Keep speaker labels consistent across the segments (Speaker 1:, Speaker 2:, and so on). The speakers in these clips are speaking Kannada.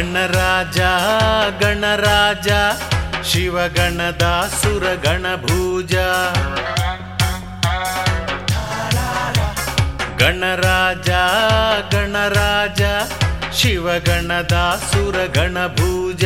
Speaker 1: ಗಣರಾಜ ಗಣರಾಜ ಶಿವಗಣದ ಸುರಗಣಭೂಜ ಗಣರಾಜ ಗಣರಾಜ ಶಿವಗಣದ ಸುರಗಣಭೂಜ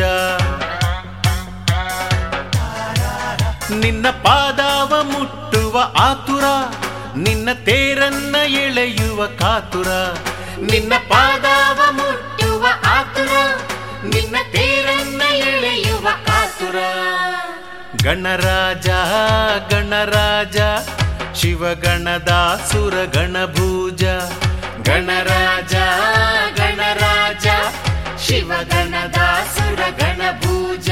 Speaker 1: ನಿನ್ನ ಪಾದಾವ ಮುಟ್ಟುವ ಆತುರ ನಿನ್ನ ತೇರನ್ನ ಎಳೆಯುವ ಕಾತುರ ನಿನ್ನ ಪಾದಾವ ಮುಟ್ಟುವ ಆತುರ ನಿನ್ನ ತೇರನ್ನ ಎಳೆಯುವ ಕಾತುರ ಗಣರಾಜ ಗಣರಾಜ ಶಿವಗಣದ ಸುರಗಣಭೂಜ ಗಣರಾಜ ಗಣರಾಜ ಶಿವಗಣದ ಸುರಗಣಭೂಜ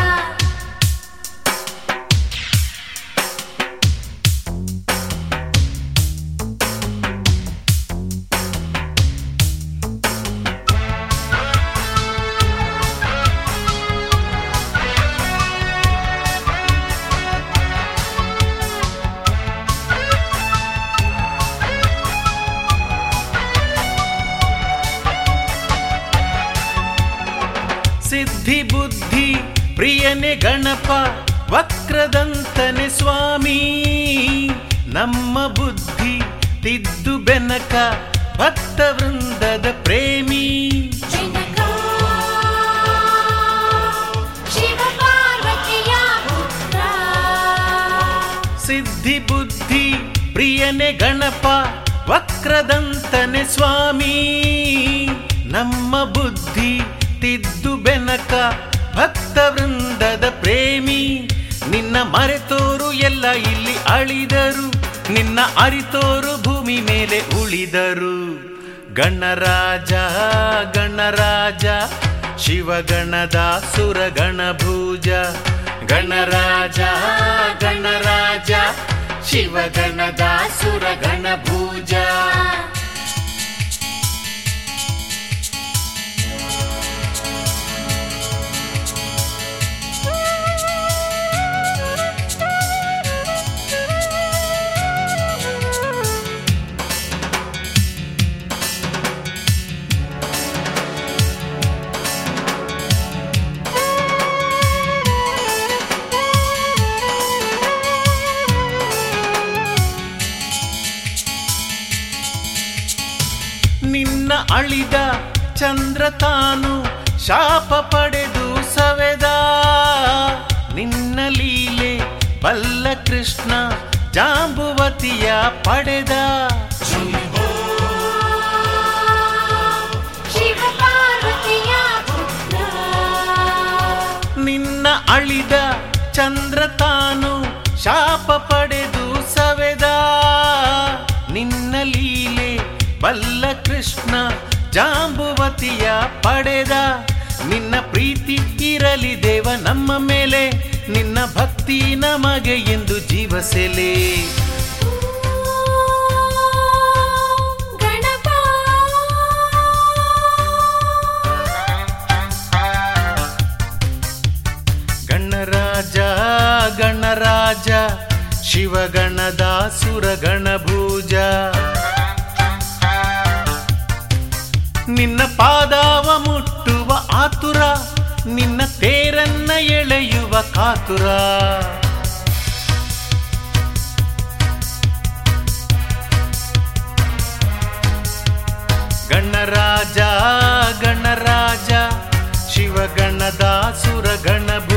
Speaker 1: ಸಿದ್ಧಿ ಬುದ್ಧಿ ಪ್ರಿಯನೆ ಗಣಪ ವಕ್ರದಂತನೆ ಸ್ವಾಮಿ ನಮ್ಮ ಬುದ್ಧಿ ತಿದ್ದು ಬೆನಕ ಭಕ್ತ ವೃಂದದ ಪ್ರೇಮಿ
Speaker 2: ಜನಕ ಶಿವ ಪಾರ್ವತಿಯ ಪುತ್ರ
Speaker 1: ಸಿದ್ಧಿ ಬುದ್ಧಿ ಪ್ರಿಯನೆ ಗಣಪ ವಕ್ರದಂತನೆ ಸ್ವಾಮಿ ನಮ್ಮ ಬುದ್ಧಿ ತಿದ್ದು ಬೆನಕ ಭಕ್ತ ವೃಂದದ ಪ್ರೇಮಿ ನಿನ್ನ ಮರೆತೋರು ಎಲ್ಲ ಇಲ್ಲಿ ಅಳಿದರು ನಿನ್ನ ಅರಿತೋರು ಭೂಮಿ ಮೇಲೆ ಉಳಿದರು ಗಣರಾಜ ಗಣರಾಜ ಶಿವಗಣದ ಸುರಗಣಭೂಜ ಗಣರಾಜ ಗಣರಾಜ ಶಿವಗಣದ ಸುರಗಣಭೂಜ ನಿನ್ನ ಅಳಿದ ಚಂದ್ರ ತಾನು ಶಾಪ ಪಡೆದು ಸವೆದ ನಿನ್ನ ಲೀಲೆ ಬಲ್ಲ ಕೃಷ್ಣ ಜಾಂಬುವತಿಯ ಪಡೆದ
Speaker 2: ಶಿವ ಪಾರ್ವತಿಯ ಪುತ್ರ
Speaker 1: ನಿನ್ನ ಅಳಿದ ಚಂದ್ರ ತಾನು ಶಾಪ ಪಡೆದು ಸವೆದ ನಿನ್ನ ಲೀಲೆ ಬಲ್ಲ ಕೃಷ್ಣ ಜಾಂಬುವತಿಯ ಪಡೆದ ನಿನ್ನ ಪ್ರೀತಿ ಇರಲಿ ದೇವ ನಮ್ಮ ಮೇಲೆ ನಿನ್ನ ಭಕ್ತಿ ನಮಗೆ ಎಂದು ಜೀವಸೆಲೆ
Speaker 2: ಗಣಪ
Speaker 1: ಗಣರಾಜ ಗಣರಾಜ ಶಿವಗಣದ ಸುರಗಣಭೂಜ ನಿನ್ನ ಪಾದಾವ ಮುಟ್ಟುವ ಆತುರ ನಿನ್ನ ತೇರನ್ನ ಎಳೆಯುವ ಕಾತುರ ಗಣರಾಜ ಗಣರಾಜ ಶಿವಗಣದ ಸುರಗಣಭೂಜ